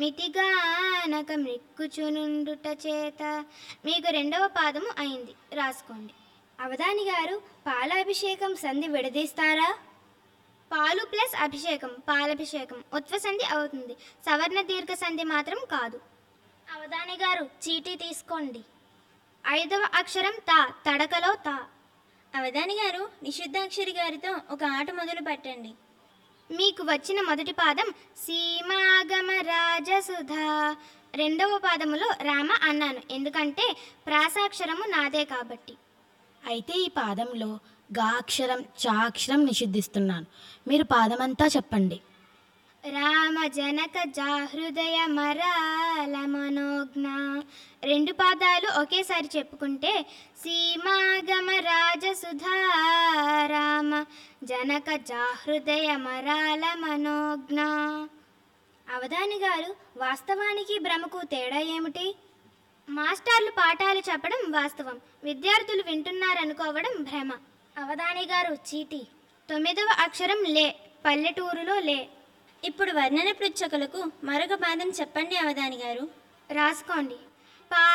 మితిగానక మృక్కుచునుండుట చేత మీకు రెండవ పాదము అయింది రాసుకోండి అవధాని గారు పాలాభిషేకం సంధి విడదీస్తారా పాలు ప్లస్ అభిషేకం పాలభిషేకం ఉత్వ సంధి అవుతుంది సవర్ణ దీర్ఘ సంధి మాత్రం కాదు అవధాని గారు చీటీ తీసుకోండి ఐదవ అక్షరం తా తడకలో తా అవధాని గారు నిషిద్ధాక్షరి గారితో ఒక ఆట మొదలు పెట్టండి మీకు వచ్చిన మొదటి పాదం సీమాగమ రాజసుధా రెండవ పాదములో రామ అన్నాను ఎందుకంటే ప్రాసాక్షరము నాదే కాబట్టి అయితే ఈ పాదంలో గా అక్షరం చా అక్షరం నిషిద్ధిస్తున్నాను మీరు పాదమంతా చెప్పండి రామ జనక జాహృదయ మరాల మనోజ్ఞ రెండు పాదాలు ఒకేసారి చెప్పుకుంటే సీమాగమ రాజసుధా రామ జనక జాహృదయ మరాల మనోజ్ఞ అవధాని గారు వాస్తవానికి భ్రమకు తేడా ఏమిటి మాస్టర్లు పాఠాలు చెప్పడం వాస్తవం విద్యార్థులు వింటున్నారనుకోవడం భ్రమ అవధాని గారు చీటీ తొమ్మిదవ అక్షరం లే పల్లెటూరులో లే ఇప్పుడు వర్ణన పృచ్ఛకులకు మరొక పాదం చెప్పండి అవధాని గారు రాసుకోండి పా